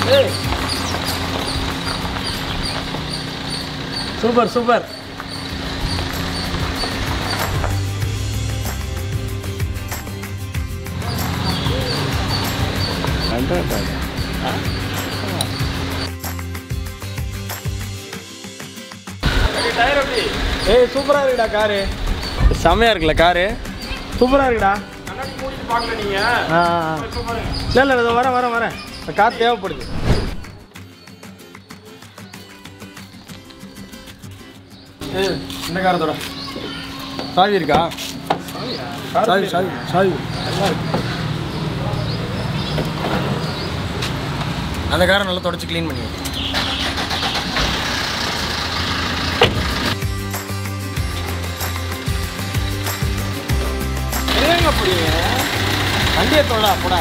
ஏய் super super ஏய் சூப்பரா இருக்குடா காரு செம்மையா இருக்குல்ல காரு சூப்பரா இருக்குடா ஆ இல்லை இல்லை இதோ வரேன் வரேன் வரேன் இந்த கார் தேவைப்படுது ஏய் இந்த காரத்தோட சாவி இருக்கா சாவி சாவி சாவி அந்த காரை நல்லா தொடச்சி க்ளீன் பண்ணி ஏங்க புரியுங்க வண்டியை தொடா போடா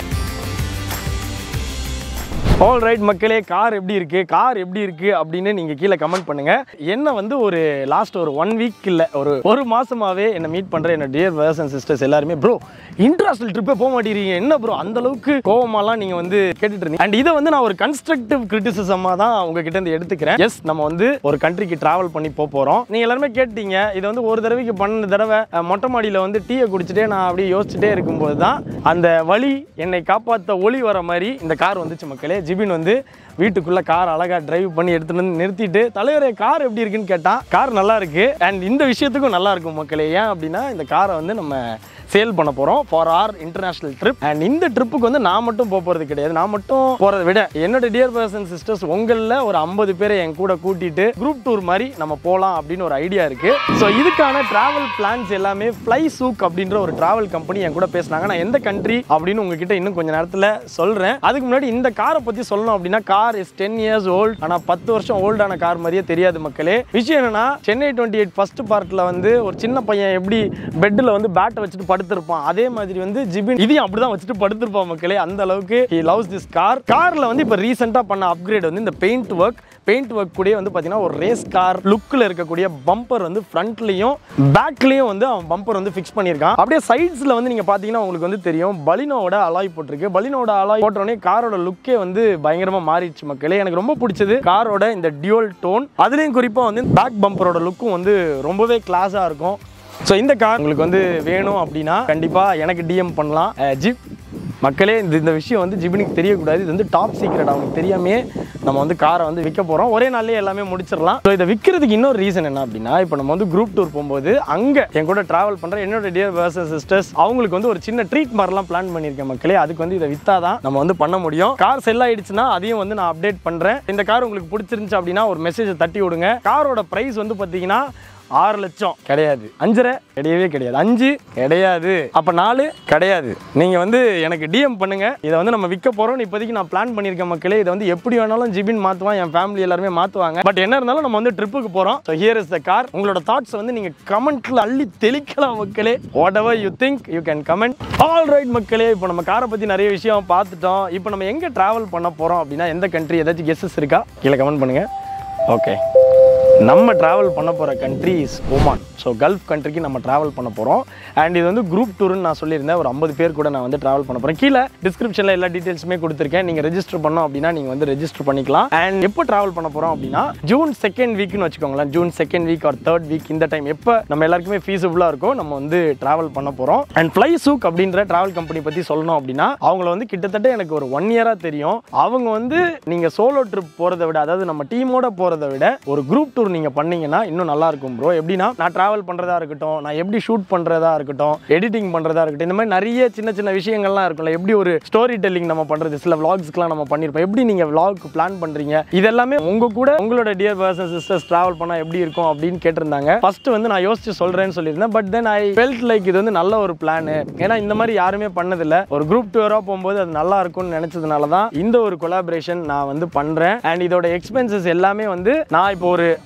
ஆல் ரைட் மக்களே கார் எப்படி இருக்கு கார் எப்படி இருக்கு அப்படின்னு நீங்க கீழே கமெண்ட் பண்ணுங்க என்ன வந்து ஒரு லாஸ்ட் ஒரு ஒன் வீக் இல்ல ஒரு ஒரு மாசமாவே என்ன மீட் பண்ற என்ன டியர் பிரதர்ஸ் அண்ட் சிஸ்டர்ஸ் எல்லாருமே ப்ரோ இன்டர்நேஷனல் ட்ரிப்பே போக மாட்டேங்கிறீங்க என்ன ப்ரோ அந்த அளவுக்கு கோவமாலாம் நீங்க வந்து கேட்டுட்டு இருந்தீங்க அண்ட் இதை வந்து நான் ஒரு கன்ஸ்ட்ரக்டிவ் கிரிட்டிசிசமா தான் உங்ககிட்ட இருந்து எடுத்துக்கிறேன் எஸ் நம்ம வந்து ஒரு கண்ட்ரிக்கு டிராவல் பண்ணி போக போறோம் நீங்க எல்லாருமே கேட்டீங்க இது வந்து ஒரு தடவைக்கு பன்னெண்டு தடவை அஹ், மொட்டை மாடியில வந்து டீயை குடிச்சிட்டே நான் அப்படியே யோசிச்சுட்டே இருக்கும்போது தான் அந்த வழி என்னை காப்பாற்ற ஒளி வர மாதிரி இந்த கார் வந்துச்சு மக்களே ஜிபின் வந்து வீட்டுக்குள்ள கார் அழகா டிரைவ் பண்ணி எடுத்துட்டு வந்து நிறுத்திட்டு தலைவரே கார் எப்படி இருக்குன்னு கேட்டான் கார் நல்லா இருக்கு அண்ட் இந்த விஷயத்துக்கும் நல்லா இருக்கும் மக்களே ஏன் அப்படின்னா இந்த காரை வந்து நம்ம சேல் பண்ண போறோம் for our international trip and இந்த ட்ரிப்புக்கு வந்து நான் மட்டும் போக போறது கிடையாது நான் மட்டும் போறதை விட என்னோட டியர் பர்சன் சிஸ்டர்ஸ் உங்களில் ஒரு ஐம்பது பேரை என் கூட கூட்டிட்டு குரூப் டூர் மாதிரி நம்ம போகலாம் அப்படின்னு ஒரு ஐடியா இருக்கு ஸோ இதுக்கான டிராவல் பிளான்ஸ் எல்லாமே ஃப்ளை சூக் அப்படின்ற ஒரு டிராவல் கம்பெனி என் கூட பேசினாங்க நான் எந்த கண்ட்ரி அப்படின்னு உங்ககிட்ட இன்னும் கொஞ்ச நேரத்தில் சொல்றேன் அதுக்கு முன்னாடி இந்த காரை பத்தி சொல்லணும் அப்படின்னா car is ten years old ஆனா பத்து வருஷம் ஓல்டான கார் மாதிரியே தெரியாது மக்களே விஷயம் என்னன்னா சென்னை டுவெண்ட்டி எயிட் ஃபர்ஸ்ட் பார்ட்ல வந்து ஒரு சின்ன பையன் எப்படி பெட்டில் வந்து பேட்டை வச்சுட்டு படுத்திருப்பான் அதே மாதிரி வந்து ஜிபின் இதையும் அப்படிதான் வச்சுட்டு படுத்திருப்பான் மக்களே அந்த அளவுக்கு ஹி லவ்ஸ் திஸ் கார் கார்ல வந்து இப்போ ரீசெண்டாக பண்ண அப்கிரேட் வந்து இந்த பெயிண்ட் ஒர்க் பெயிண்ட் ஒர்க் கூடயே வந்து பார்த்தீங்கன்னா ஒரு ரேஸ் கார் லுக்கில் இருக்கக்கூடிய பம்பர் வந்து ஃப்ரண்ட்லையும் பேக்லேயும் வந்து அவன் பம்பர் வந்து ஃபிக்ஸ் பண்ணியிருக்கான் அப்படியே சைட்ஸில் வந்து நீங்கள் பார்த்தீங்கன்னா உங்களுக்கு வந்து தெரியும் பலினோட அலாய் போட்டிருக்கு பலினோட அலாய் போட்டோடனே காரோட லுக்கே வந்து பயங்கரமாக மாறிடுச்சு மக்களே எனக்கு ரொம்ப பிடிச்சது காரோட இந்த டியூல் டோன் அதுலேயும் குறிப்பாக வந்து பேக் பம்பரோட லுக்கும் வந்து ரொம்பவே கிளாஸாக இருக்கும் ஸோ இந்த கார் உங்களுக்கு வந்து வேணும் அப்படின்னா கண்டிப்பாக எனக்கு டிஎம் பண்ணலாம் அஹ் ஜிப் மக்களே இந்த இந்த விஷயம் வந்து ஜிபினுக்கு தெரியக்கூடாது இது வந்து டாப் சீக்ரெட் அவனுக்கு தெரியாமே நம்ம வந்து காரை வந்து விற்க போகிறோம் ஒரே நாள்லயே எல்லாமே முடிச்சிடலாம் ஸோ இதை விற்கிறதுக்கு இன்னொரு ரீசன் என்ன அப்படின்னா இப்போ நம்ம வந்து குரூப் டூர் போகும்போது அங்கே என் கூட ட்ராவல் பண்ணுற என்னோட டியர் பர்சன் சிஸ்டர்ஸ் அவங்களுக்கு வந்து ஒரு சின்ன ட்ரீட் மாதிரிலாம் பிளான் பண்ணியிருக்கேன் மக்களே அதுக்கு வந்து இதை விற்றா தான் நம்ம வந்து பண்ண முடியும் கார் செல் ஆயிடுச்சுன்னா அதையும் வந்து நான் அப்டேட் பண்ணுறேன் இந்த கார் உங்களுக்கு பிடிச்சிருந்துச்சு அப்படின்னா ஒரு மெசேஜை தட்டி விடுங்க காரோட ப்ரைஸ் வந்து பார்த்தீங்கன்னா ஆறு லட்சம் கிடையாது அஞ்சரை கிடையவே கிடையாது அஞ்சு கிடையாது அப்ப நாலு கிடையாது நீங்க வந்து எனக்கு டிஎம் பண்ணுங்க இதை வந்து நம்ம விற்க போறோம் இப்போதைக்கு நான் பிளான் பண்ணியிருக்கேன் மக்களே இதை வந்து எப்படி வேணாலும் ஜிபின் மாத்துவான் என் ஃபேமிலி எல்லாருமே மாத்துவாங்க பட் என்ன இருந்தாலும் நம்ம வந்து ட்ரிப்புக்கு போறோம் so here is the car உங்களோட தாட்ஸ் வந்து நீங்க கமெண்ட்ல அள்ளி தெளிக்கலாம் மக்களே whatever you think you can comment all right மக்களே இப்போ நம்ம காரை பத்தி நிறைய விஷயம் பார்த்துட்டோம் இப்போ நம்ம எங்க டிராவல் பண்ண போறோம் அப்படின்னா எந்த கண்ட்ரி ஏதாச்சும் கெஸ்ஸஸ் இருக்கா கீழே கமெண்ட் பண்ணுங்க ஓகே நம்ம ட்ராவல் பண்ண போகிற country is Oman so Gulf கண்ட்ரிக்கு நம்ம ட்ராவல் பண்ண போகிறோம் அண்ட் இது வந்து குரூப் டூர்னு நான் சொல்லியிருந்தேன் ஒரு ஐம்பது பேர் கூட நான் வந்து ட்ராவல் பண்ண போகிறேன் கீழே டிஸ்கிரிப்ஷனில் எல்லா டீட்டெயில்ஸுமே கொடுத்துருக்கேன் நீங்கள் ரெஜிஸ்டர் பண்ணோம் அப்படின்னா நீங்கள் வந்து ரெஜிஸ்டர் பண்ணிக்கலாம் அண்ட் எப்போ ட்ராவல் பண்ண போகிறோம் அப்படின்னா ஜூன் செகண்ட் வீக்னு வச்சுக்கோங்களேன் June second week or third week இந்த டைம் எப்போ நம்ம எல்லாருக்குமே ஃபீஸபிளாக இருக்கும் நம்ம வந்து ட்ராவல் பண்ண போகிறோம் அண்ட் ஃப்ளை சூக் அப்படின்ற ட்ராவல் கம்பெனி பற்றி சொல்லணும் அப்படின்னா அவங்கள வந்து கிட்டத்தட்ட எனக்கு ஒரு ஒன் இயராக தெரியும் அவங்க வந்து நீங்கள் சோலோ ட்ரிப் போகிறத விட அதாவது நம்ம டீமோட போகிறத விட ஒரு குரூப் டூர் நீங்கள் பண்ணீங்கன்னா இன்னும் நல்லா இருக்கும் ப்ரோ எப்படின்னா நான் ட்ராவல் பண்ணுறதா இருக்கட்டும் நான் எப்படி ஷூட் பண்ணுறதா இருக்கட்டும் எடிட்டிங் பண்ணுறதா இருக்கட்டும் இந்த மாதிரி நிறைய சின்ன சின்ன விஷயங்கள்லாம் இருக்கும்ல எப்படி ஒரு ஸ்டோரி டெல்லிங் நம்ம பண்ணுறது சில vlogsக்குலாம் நம்ம பண்ணியிருப்போம் எப்படி நீங்கள் vlog பிளான் பண்ணுறீங்க இதெல்லாமே உங்கள் கூட உங்களோட டியர் பர்சன் சிஸ்டர்ஸ் ட்ராவல் பண்ணால் எப்படி இருக்கும் அப்படின்னு கேட்டிருந்தாங்க ஃபர்ஸ்ட் வந்து நான் யோசிச்சு சொல்கிறேன்னு சொல்லியிருந்தேன் but then I felt like இது வந்து நல்ல ஒரு பிளான் ஏன்னா இந்த மாதிரி யாருமே பண்ணதில்ல ஒரு குரூப் டூராக போகும்போது அது நல்லா இருக்கும்னு நினச்சதுனால தான் இந்த ஒரு கொலாபரேஷன் நான் வந்து பண்ணுறேன் அண்ட் இதோட எக்ஸ்பென்சஸ் எல்லாமே வந்து நான் இப்போ ஒரு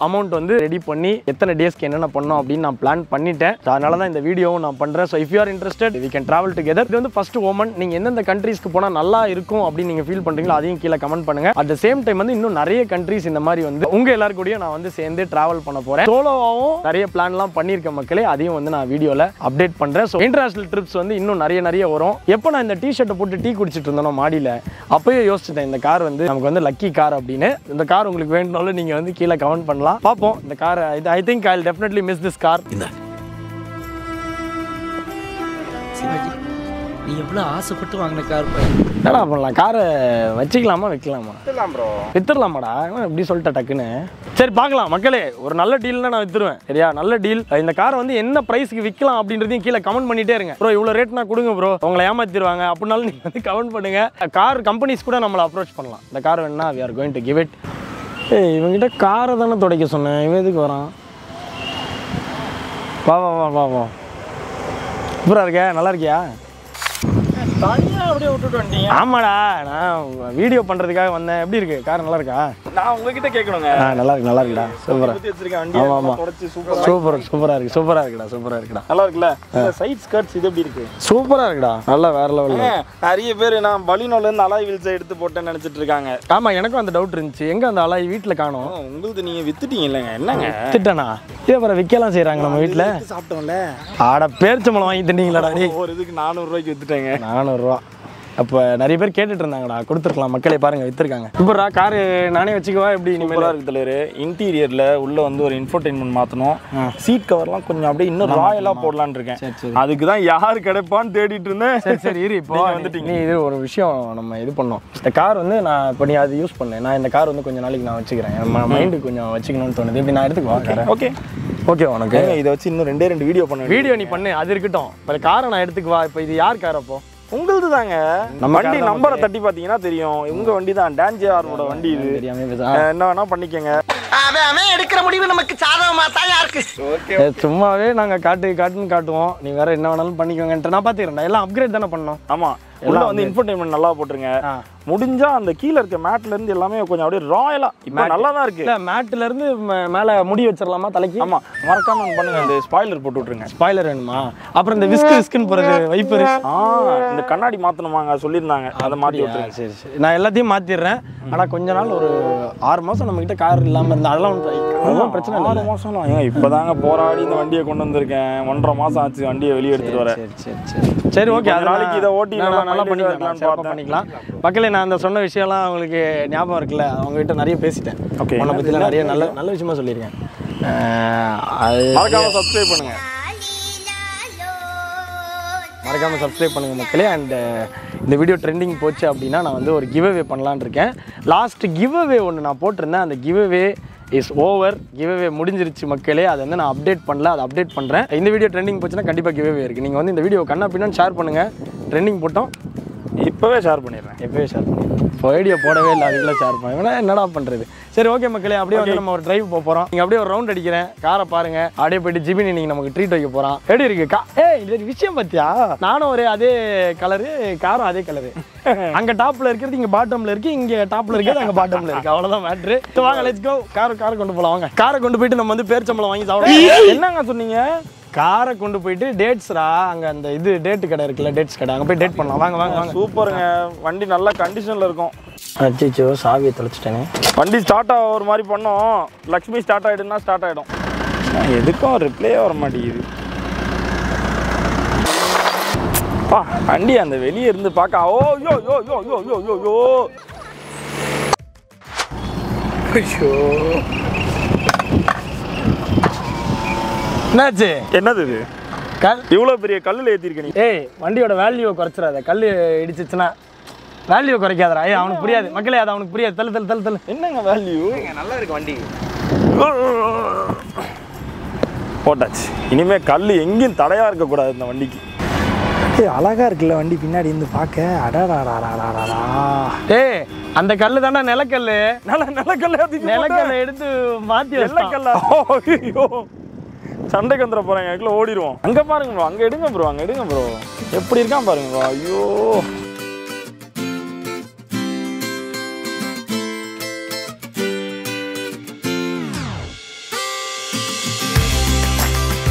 அமௌண்ட் வந்து ரெடி பண்ணி எத்தனை டேஸ்க்கு என்னென்ன பண்ணோம் அப்படின்னு நான் பிளான் பண்ணிட்டேன் So, அதனால தான் இந்த வீடியோவும் நான் பண்ணுறேன் so if you are interested we can travel together இது வந்து ஃபர்ஸ்ட் ஓமன் நீங்கள் எந்தெந்த கண்ட்ரீஸ்க்கு போனால் நல்லா இருக்கும் அப்படின்னு நீங்கள் ஃபீல் பண்ணுறீங்களோ அதையும் கீழே கமெண்ட் பண்ணுங்க அட் த சேம் டைம் வந்து இன்னும் நிறைய கண்ட்ரீஸ் இந்த மாதிரி வந்து உங்கள் எல்லாரு கூடயும் நான் வந்து சேர்ந்து ட்ராவல் பண்ண போகிறேன் சோலோவாகவும் நிறைய பிளான்லாம் பண்ணியிருக்க மக்களே அதையும் வந்து நான் வீடியோவில் அப்டேட் பண்ணுறேன் ஸோ இன்டர்நேஷனல் ட்ரிப்ஸ் வந்து இன்னும் நிறைய நிறைய வரும் எப்போ நான் இந்த டிஷர்ட்டை போட்டு டீ குடிச்சிட்டு இருந்தேனோ மாடியில் அப்போயே யோசிச்சிட்டேன் இந்த கார் வந்து நமக்கு வந்து லக்கி கார் அப்படின்னு இந்த கார் உங்களுக்கு வேணும்னாலும் நீங்கள் வந்து கீழே கமெண்ட் பண்ணலாம் பார்ப்போம் இந்த கார் இது I think I definitely miss this car Shivaji நீ எவ்வளோ ஆசைப்பட்டு வாங்கின கார் என்னடா பண்ணலாம் காரை வச்சுக்கலாமா வைக்கலாமா ப்ரோ வித்துடலாமாடா என்ன இப்படி சொல்லிட்ட டக்குன்னு சரி பார்க்கலாம் மக்களே ஒரு நல்ல டீல்னா நான் வித்துருவேன் சரியா நல்ல டீல் இந்த காரை வந்து என்ன ப்ரைஸ்க்கு விற்கலாம் அப்படின்றதையும் கீழே கமெண்ட் பண்ணிட்டே இருங்க ப்ரோ இவ்வளோ ரேட்னா கொடுங்க ப்ரோ உங்களை ஏமாத்திடுவாங்க அப்படின்னாலும் நீங்கள் வந்து கமெண்ட் பண்ணுங்க கார் கம்பெனிஸ் கூட நம்மளை அப்ரோச் பண்ணலாம் இந்த கார் வேணா we are going to give it ஏய் இவங்கிட்ட காரை தானே துடைக்க சொன்னேன் இவன் எதுக்கு வரான் வா வா வா வா வா சூப்பராக இருக்க நல்லா இருக்கியா தனியாக அப்படியே விட்டுட்டு வந்துட்டீங்க ஆமாடா நான் வீடியோ பண்ணுறதுக்காக வந்தேன் எப்படி இருக்கு கார் நல்லா இருக்கா நான் உங்ககிட்ட கேட்கணுங்க ஆ நல்லா இருக்கு நல்லா இருக்குடா சூப்பரா ஊத்தி வச்சிருக்கேன் வண்டி ஆமா, ஆமா. தொடச்சி சூப்பர் சூப்பர் சூப்பரா இருக்கு சூப்பரா இருக்குடா சூப்பரா இருக்குடா நல்லா இருக்குல்ல இந்த சைட் ஸ்கர்ட்ஸ் இது எப்படி இருக்கு சூப்பரா இருக்குடா நல்லா வேற லெவல்ல ஏங்க, நிறைய பேர் நான் பலினோல இருந்து அலாய் வீல்ஸ் எடுத்து போட்டேன்னு நினைச்சிட்டு இருக்காங்க ஆமா எனக்கும் அந்த டவுட் இருந்துச்சு எங்க அந்த அலாய் வீட்ல காணோம் ஆ, உங்களுது நீங்க வித்துட்டீங்க இல்லைங்க என்னங்க திட்டனா இதே அப்புறம் விற்கலாம் செய்றாங்க நம்ம வீட்ல வித்து சாப்பிட்டோம்ல ஆட பேரிச்சம்பழம் வாங்கி தின்னீங்களாடா டேய் ஒரு இதுக்கு நானூறு ரூபாய்க்கு வித்துட்டேங்க நானூறுரூவா அப்போ நிறைய பேர் கேட்டுட்டு இருந்தாங்கடா கொடுத்துருக்கலாம் மக்களே பாருங்க வித்துருக்காங்க இப்போடா காரு நானே வச்சுக்கவா எப்படி இனிமேல் சூப்பரா இருக்கு தலைவர் இன்டீரியர்ல உள்ள வந்து ஒரு இன்ஃபோர்டைன்மெண்ட் மாத்தணும் சீட் கவர்லாம் கொஞ்சம் அப்படியே இன்னும் ராயலா போடலாம்னு இருக்கேன் சரி சரி அதுக்கு தான் யார் கிடைப்பான்னு தேடிட்டு இருந்தேன் சரி சரி இரு இப்போ நீங்க வந்துட்டீங்க. நீ இது ஒரு விஷயம் நம்ம இது பண்ணோம் இந்த கார் வந்து நான் இப்போ நீ அது யூஸ் பண்ணேன் நான் இந்த கார் வந்து கொஞ்சம் நாளைக்கு நான் வச்சுக்கிறேன் என் மைண்டு கொஞ்சம் வச்சுக்கணும்னு தோணுது இப்படி நான் எடுத்துக்குவா காரை ஓகே ஓகே உனக்கு ஏங்க இதை வச்சு இன்னும் ரெண்டே ரெண்டு வீடியோ பண்ண வீடியோ நீ பண்ணு அது இருக்கட்டும் இப்போ காரை நான் எடுத்துக்குவா இப்போ இது யார் கார் அப்போ உங்களுது தாங்க நம்ம வண்டி car தான் நம்பரை தட்டி பார்த்தீங்கன்னா தெரியும் உங்க வண்டி தான் டான்ஜிஆரோட வண்டி இது தெரியாம பேச அஹ் என்ன வேணா பண்ணிக்கங்க அவன் அவன் எடுக்கிற முடிவு நமக்கு சாதகமா தான் இருக்கு ஏ, சும்மாவே நாங்கள் காட்டு காட்டுன்னு காட்டுவோம் நீ வேற என்ன வேணாலும் பண்ணிக்கோங்கன்ட்டு நான் பார்த்துக்கிறேன் எல்லாம் அப்கிரேட் தானே பண்ணோம் ஆமா உள்ள வந்து இன்ஃபர்டைன்மெண்ட் நல்லா போட்டுருங்க ஆ. முடிஞ்சா அந்த கீழ இருக்க மேட்ல இருந்து எல்லாமே கொஞ்சம் அப்படியே ராயலா இப்போ நல்லா தான் இருக்கு இல்லை மேட்ல இருந்து ம- மேலே முடி வச்சிடலாமா தலைக்கு ஆமா மறக்காம ஒண்ணு பண்ணுங்க இந்த ஸ்பாய்லர் போட்டு விட்டுருங்க ஸ்பாய்லர் வேணுமா அப்புறம் இந்த விஸ்கு விஸ்குன்னு போகிறது வைப்பர் ஆ இந்த கண்ணாடி மாத்தணுமாங்க சொல்லியிருந்தாங்க அதை மாத்தி விட்டுருங்க சரி சரி நான் எல்லாத்தையும் மாற்றிடுறேன் ஆனால் கொஞ்ச நாள் ஒரு ஆறு மாதம் நம்மக்கிட்ட கார் இல்லாமல் இருந்தால் அதெல்லாம் ஒன்றும் அதெல்லாம் பிரச்சனை இல்லை ஆறு மாசம்லாம் ஏன் இப்போதாங்க போராடி இந்த வண்டியை கொண்டு வந்திருக்கேன் ஒன்றரை மாசம் ஆச்சு வண்டியை வெளியே எடுத்துட்டு வரேன் சரி சரி சரி சரி ஓகே கொஞ்ச அது நாளைக்கு இதை ஓட்டி நல்லா நல்லா mileage பண்ணிக்கலாம் எடுக்கலாம்னு சிறப்பா பார்த்தேன். பண்ணிக்கலாம் மக்களே நான் அந்த சொன்ன விஷயம்லாம் அவங்களுக்கு ஞாபகம் இருக்குல்ல அவங்ககிட்ட நிறைய பேசிட்டேன் Okay. உன்னை பற்றிலாம் நிறைய நல்ல நல்ல விஷயமா சொல்லியிருக்கேன் அஹ், அது மறக்காம சப்ஸ்கிரைப் பண்ணுங்க மறக்காம சப்ஸ்கிரைப் பண்ணுங்க மக்களே அண்ட் இந்த வீடியோ ட்ரெண்டிங் போச்சு அப்படின்னா நான் வந்து ஒரு கிவ் அவே பண்ணலான்னு இருக்கேன் லாஸ்ட் கிவ் அவே ஒன்று நான் போட்டிருந்தேன் அந்த giveaway is over giveaway முடிஞ்சிருச்சு மக்களே அதை வந்து நான் அப்டேட் பண்ணல அதை அப்டேட் பண்ணுறேன் இந்த வீடியோ ட்ரெண்டிங் போச்சுன்னா கண்டிப்பாக கிவ் அவே இருக்குது நீங்கள் வந்து இந்த வீடியோ கண்ணா பின்னான்னு ஷேர் பண்ணுங்கள் ட்ரெண்டிங் போட்டோம் இப்பவே ஷேர் பண்ணிடுறேன் எப்பவே ஷேர் பண்ணி இப்போ வீடியோ போடவே இல்லை அதுக்குள்ள ஷேர் பண்ணுவேன் என்னடா பண்ணுறது சரி ஓகே மக்களே அப்படியே வந்து நம்ம ஒரு டிரைவ் போக போகிறோம் நீங்கள் அப்படியே ஒரு ரவுண்ட் அடிக்கிறேன் காரை பாருங்க அப்படியே போயிட்டு ஜிபினி நீங்கள் நமக்கு ட்ரீட் வைக்க போகிறோம் எப்படி இருக்கு கா ஏய் இது ஒரு விஷயம் பார்த்தியா நானும் ஒரு அதே கலரு காரும் அதே கலரு அங்கே டாப்பில் இருக்கிறது இங்கே பாட்டமில் இருக்கு இங்கே டாப்பில் இருக்கிறது அங்கே பாட்டமில் இருக்கு அவ்வளோதான் மேட்ரு வாங்க லெட்ஸ் கோ கார் காரை கொண்டு போகலாம் வாங்க காரை கொண்டு போயிட்டு நம்ம வந்து பேர்ச்சம்பளம் வாங்கி சாப்பிடுவோம் என்னங்க சொன்னீங்க காரை கொண்டு போயிட்டு டேட்ஸ்ரா அங்கே அந்த இது டேட்டு கடை இருக்குல்ல டேட்ஸ் கடை அங்கே போய் டேட் பண்ணலாம் வாங்க வாங்க வாங்க சூப்பருங்க வண்டி நல்ல கண்டிஷன்ல இருக்கும் அச்சிச்சோ சாவியை தொலைச்சிட்டேனே வண்டி ஸ்டார்ட் ஆக ஒரு மாதிரி பண்ணோம் லக்ஷ்மி ஸ்டார்ட் ஆயிடுனா ஸ்டார்ட் ஆயிடும் ஆனா, எதுக்கும் ரிப்ளே வர மாட்டேங்குது பா வண்டி அந்த வெளியே இருந்து பார்க்க ஓ யோ யோ யோ யோ யோ யோ யோ ஐயோ என்னாச்சு என்னது இது கல் இவ்வளோ பெரிய கல்லில் ஏற்றிருக்க நீ ஏய் வண்டியோட வேல்யூவை குறைச்சிடாத கல் இடிச்சிச்சுன்னா வேல்யூ குறைக்காதடா ஏய் அவனுக்கு புரியாது மக்களே அது அவனுக்கு புரியாது தள்ளு தள்ளு தள்ளு தள்ளு என்னங்க வேல்யூ நல்லா இருக்கு வண்டி போட்டாச்சு இனிமே கல் எங்கேயும் தடையா இருக்கக்கூடாது இந்த வண்டிக்கு ஏய் அழகா இருக்குல்ல வண்டி பின்னாடி இருந்து பார்க்க அடாடாடாடாடாடா ஏய் அந்த கல்லு தாண்டா நிலக்கல்லு நல்ல நிலக்கல்ல நிலக்கல்லை எடுத்து மாத்தி வச்சிட்டான். வெள்ளக்கல்ல ஐயோ சண்டைக்கு வந்துட போறாங்க அதுக்குள்ள ஓடிடுவோம் அங்க பாருங்க ப்ரோ அங்க எடுங்க ப்ரோ அங்க எடுங்க ப்ரோ எப்படி இருக்கான் பாருங்க ப்ரோ ஐயோ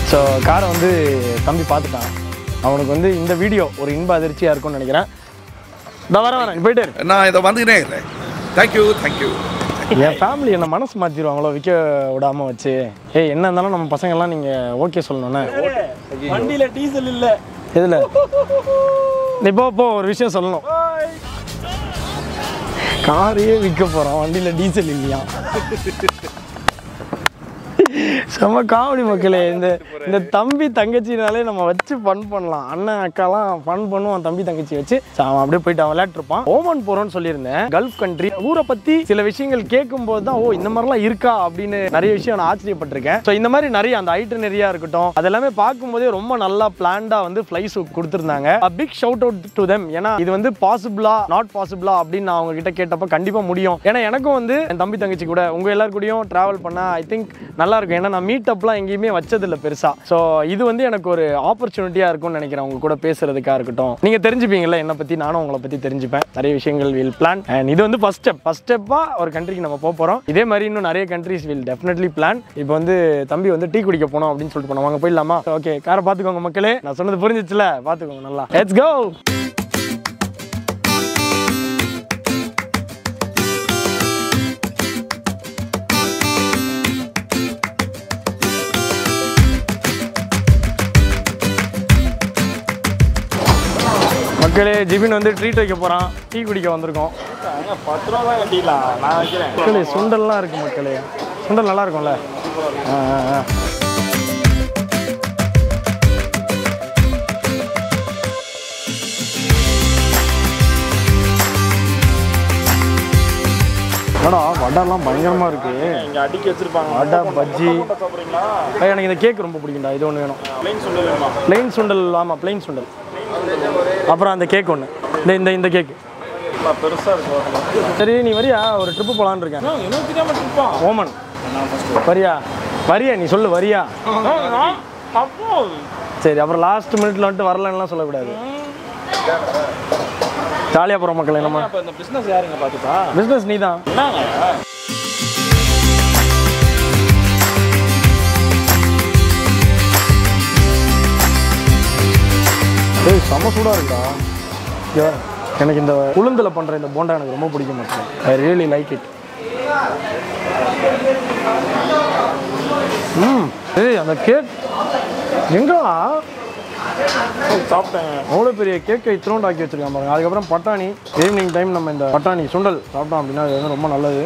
ஸோ காரை வந்து தம்பி பார்த்துட்டான் அவனுக்கு வந்து இந்த வீடியோ ஒரு இன்ப அதிர்ச்சியாக இருக்கும்னு நினைக்கிறேன் இந்த வர வரேன் நீ போயிட்டே இரு. நான் இதை வந்துக்கினே இருக்கிறேன் தேங்க்யூ தேங்க்யூ என் ஃபேமிலி என்ன மனசு மாற்றிடுவாங்களோ விற்க விடாம வச்சு ஏய் என்ன இருந்தாலும் நம்ம பசங்கள்லாம் நீங்கள் ஓகே சொல்லணும்ண்ணே வண்டியில டீசல் இல்ல எதில் நீ போ போ ஒரு விஷயம் சொல்லணும் காரையே விற்க போகிறோம் வண்டியில் டீசல் இல்லையா செம்ம காமெடி மக்களே இந்த இந்த தம்பி தங்கச்சினாலே நம்ம வச்சு ஃபன் பண்ணலாம் அண்ணன் அக்காலாம் ஃபன் பண்ணுவான் தம்பி தங்கச்சி வச்சு சரி, அவன் அப்படியே போயிட்டு அவன் விளையாட்டுருப்பான் ஓமன் போறோம்னு சொல்லியிருந்தேன் கல்ஃப் கண்ட்ரி ஊரை பத்தி சில விஷயங்கள் கேட்கும்போது தான் ஓ இந்த மாதிரிலாம் இருக்கா அப்படின்னு நிறைய விஷயம் நான் ஆச்சரியப்பட்டிருக்கேன் ஸோ இந்த மாதிரி நிறைய அந்த ஐட்டனரியா இருக்கட்டும் அதெல்லாமே பார்க்கும்போதே ரொம்ப நல்லா பிளான்டா வந்து ஃப்ளைஸ் கொடுத்துருந்தாங்க big shout out to them ஏன்னா இது வந்து பாசிபிளா நாட் பாசிபிளா அப்படின்னு நான் அவங்க கிட்ட கேட்டப்ப கண்டிப்பா முடியும் ஏன்னா எனக்கும் வந்து என் தம்பி தங்கச்சி கூட உங்க எல்லார் கூடயும் டிராவல் பண்ண ஐ திங்க் நல்லா இருக்கும் ஏன்னா நான் மீட் அப்லாம் எங்கேயுமே வச்சதில்ல பெருசா ஸோ இது வந்து எனக்கு ஒரு ஆப்பர்ச்சுனிட்டியா இருக்கும்னு நினைக்கிறேன் உங்க கூட பேசுறதுக்கா இருக்கட்டும் நீங்க தெரிஞ்சுப்பீங்கல்ல என்னை பத்தி நானும் உங்களை பத்தி தெரிஞ்சுப்பேன் நிறைய விஷயங்கள் வில் பிளான் அண்ட் இது வந்து ஃபர்ஸ்ட் ஸ்டெப் ஃபர்ஸ்ட் ஸ்டெப்பா ஒரு கண்ட்ரிக்கு நம்ம போக போறோம் இதே மாதிரி இன்னும் நிறைய கண்ட்ரிஸ் வில் டெஃபினெட்லி பிளான் இப்போ வந்து தம்பி வந்து டீ குடிக்க போனோம் அப்படின்னு சொல்லிட்டு போனோம் வாங்க போயிடலாமா ஓகே காரை பார்த்துக்கோங்க மக்களே நான் சொன்னது புரிஞ்சிச்சுல பார்த்துக்கோங்க நல்லா லெட்ஸ் கோ மக்களே ஜிபின் வந்து ட்ரீட் வைக்க போறான் டீ குடிக்க வந்திருக்கோம் பத்து ரூபா தான் கட்டிடலாம் நான் வைக்கிறேன் மக்களே சுண்டல்லாம் இருக்கு மக்களே சுண்டல் நல்லா இருக்கும்ல ஆ, ஆ, ஆ. என்னடா வடைலாம் பயங்கரமா இருக்கு இங்க அடிக்க வச்சிருப்பாங்க வடை பஜ்ஜி சாப்பிட்றீங்களா ஏய், எனக்கு இந்த கேக் ரொம்ப பிடிக்கும்டா இது ஒன்று வேணும் பிளைன் சொல்லு வேணுமா பிளெயின் சுண்டல் ஆமாம் பிளெயின் சுண்டல் அப்புறம் அந்த கேக் ஒன்று இந்த இந்த இந்த கேக் பெருசா இருக்கு சரி நீ வரியா ஒரு ட்ரிப்பு போகலான்னு இருக்கேன் எனக்கு தெரியாம இருப்பான் ஓமன் வரியா வரியா நீ சொல்லு வரியா அப்போ சரி அப்புறம் லாஸ்ட் மினிட்ல வந்துட்டு வரலன்னுலாம் சொல்லக்கூடாது ஜாலியாக போகிற மக்கள் நம்ம அப்ப இந்த பிசினஸ் யாருங்க பாத்துப்பா பிஸ்னஸ் நீ தான் என்னங்க ஏய் செம சூடாக இருக்குடா இங்க வா. எனக்கு இந்த உளுந்தில் பண்ணுற இந்த போண்டா எனக்கு ரொம்ப பிடிக்க மாட்டேன் ஐ ரியலி லைக் இட் ம் ஏய் அந்த கேக் எங்கடா சாப்பிட்டேன் அவ்வளோ பெரிய கேக்கை இத்திரோண்டு ஆக்கி வச்சிருக்கான் பாருங்க அதுக்கப்புறம் பட்டாணி ஈவினிங் டைம் நம்ம இந்த பட்டாணி சுண்டல் சாப்பிட்டோம் அப்படின்னா அது வந்து ரொம்ப நல்லது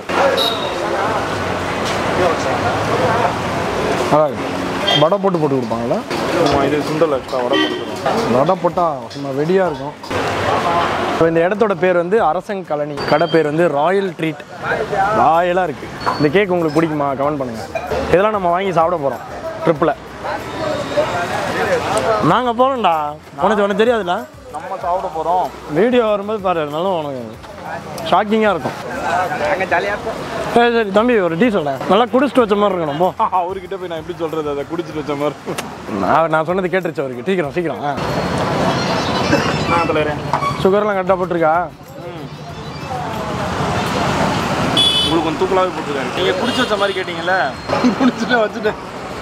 நல்லா இருக்கு வடை போட்டு போட்டு கொடுப்பாங்கல்ல ஆமா, இது சுண்டல் எக்ஸ்ட்ரா வடை போட்டுக்கிறோம் வடை போட்டால் சும்மா வெடியாக இருக்கும் ஸோ இந்த இடத்தோட பேர் வந்து அரசன் கலனி கடை பேர் வந்து ராயல் ட்ரீட் ராயலாக இருக்குது இந்த கேக் உங்களுக்கு பிடிக்குமா கமெண்ட் பண்ணுங்கள் இதெல்லாம் நம்ம வாங்கி சாப்பிட போகிறோம் ட்ரிப்பில் நாங்கள் போகிறோம்டா உனக்கு உனக்கு தெரியாதுல்ல நம்ம சாப்பிட போறோம் வீடியோ வரும்போது பாரு நல்லா உனக்கு ஷாக்கிங்காக இருக்கும் சரி சரி தம்பி ஒரு டீ சொல்கிறேன் நல்லா குடிச்சிட்டு வச்ச மாதிரி இருக்கணும் போ அவர்கிட்ட போய் நான் எப்படி சொல்றது அதை குடிச்சிட்டு வச்ச மாதிரி நான் நான் சொன்னது கேட்டுருச்சு அவருக்கு சீக்கிரம் சீக்கிரம் ஆ நான் தலைவரேன் சுகர்லாம் கரெக்டாக போட்டிருக்கா உங்களுக்கு கொஞ்சம் தூக்கலாவே போட்டுருக்காரு நீங்க குடிச்சு வச்ச மாதிரி கேட்டீங்கல்ல குடிச்சுட்டு வச்சுட்டேன்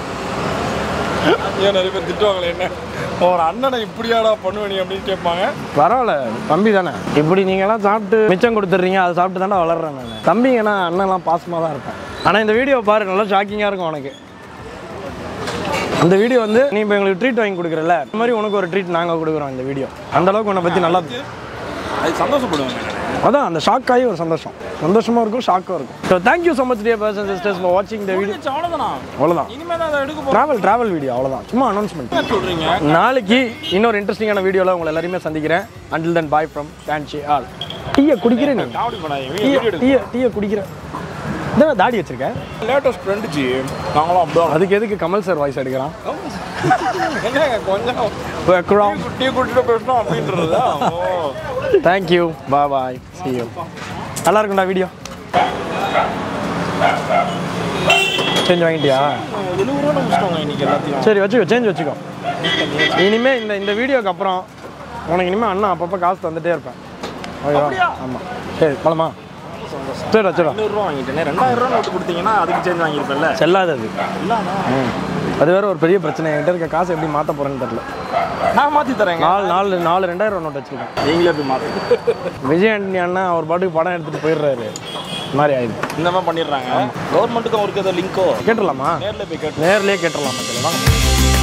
ஏன் நிறைய பேர் திட்டுவாங்களே என்ன ஒரு அண்ணனை இப்படியாடா பண்ணுவேனி அப்படின்னு கேட்பாங்க பரவாயில்ல தம்பி தானே இப்படி நீங்களாம் சாப்பிட்டு மிச்சம் கொடுத்துட்றீங்க அதை சாப்பிட்டு தானே வளர்றேன் நான் தம்பிங்கன்னா அண்ணன்லாம் பாசமாக தான் இருப்பேன் ஆனால் இந்த வீடியோ பாரு நல்லா ஷாக்கிங்காக இருக்கும் உனக்கு இந்த வீடியோ வந்து நீ இப்போ எங்களுக்கு ட்ரீட் வாங்கி கொடுக்குறல இந்த மாதிரி உனக்கு ஒரு ட்ரீட் நாங்கள் கொடுக்குறோம் இந்த வீடியோ அந்த அளவுக்கு உன்னை பற்றி நல்லா அது சந்தோஷப்படுவாங்க அதான் அந்த ஷாக் ஆகி ஒரு சந்தோஷம் சந்தோஷமாக இருக்கும் ஷாக்காக இருக்கும் so thank you so much dear person sisters for வாட்சிங் த வீடியோ அவ்வளோதானா அவ்வளோதான் இனிமே தான் அதை எடுக்க போறேன் ட்ராவல் ட்ராவல் வீடியோ அவ்வளோதான் சும்மா அனௌன்ஸ்மெண்ட் சொல்றீங்க நாளைக்கு இன்னொரு இன்ட்ரெஸ்டிங்கான வீடியோவில் உங்களை எல்லாரையுமே சந்திக்கிறேன் until then bye from fancy ஆல் டீயை குடிக்கிறேன் நீ காமெடி பண்ணாதீங்க டீயை வீடியோ எடுக்க டீயை டீயை குடிக்கிறேன் இதான் தாடி வச்சிருக்கேன் லேட்டஸ்ட் ஃப்ரெண்டு ஜி நாங்களும் அப்படியே அதுக்கு எதுக்கு கமல் சார் வாய்ஸ் எடுக்கிறான் என்னங்க கொஞ்சம் டீ குடிச்சிட்டு பேசணும் அப்படின்றதா ஓ தேங்க்யூ பா பாய் see you நல்லா இருக்கும்டா வீடியோ சேஞ்ச் வாங்கிட்டியா எழுபது ரூபா முடிச்சிட்டோங்க இன்னைக்கு எல்லாத்தையும் சரி வச்சுக்கோ சேஞ்ச் வச்சுக்கோ இனிமே இந்த இந்த வீடியோக்கு அப்புறம் உனக்கு இனிமே அண்ணா அப்பப்போ காசு தந்துட்டே இருப்பேன் ஓகேவா ஆமாம் சரி பழமா சரிடா சரிடா ஐநூறுரூவா வாங்கிட்டேனே ரெண்டாயிரம் ரூபா நோட்டு கொடுத்தீங்கன்னா அதுக்கு சேஞ்ச் வாங்கியிருப்பேன்ல செல்லாது அது இல்லாண்ணா ம் அது வேற ஒரு பெரிய பிரச்சனை என்கிட்ட இருக்க காசு எப்படி மாற்ற போகிறேன்னு தெரியல நான் மாற்றி தரேங்க நாலு நாலு நாலு ரெண்டாயிரம் ரூபா நோட் வச்சுருக்கேன் நீங்களே போய் மாற்றி விஜய் ஆண்டனி அண்ணா அவர் பாட்டுக்கு படம் எடுத்துகிட்டு போயிடுறாரு இந்த மாதிரி ஆயிடுது இந்த மாதிரி பண்ணிடுறாங்க கவர்மெண்ட்டுக்கும் அவருக்கு ஏதோ லிங்கோ கேட்டுடலாமா நேரில் போய் கேட்டு நேர்லயே கேட்டுடலாம் மக்களே வாங்க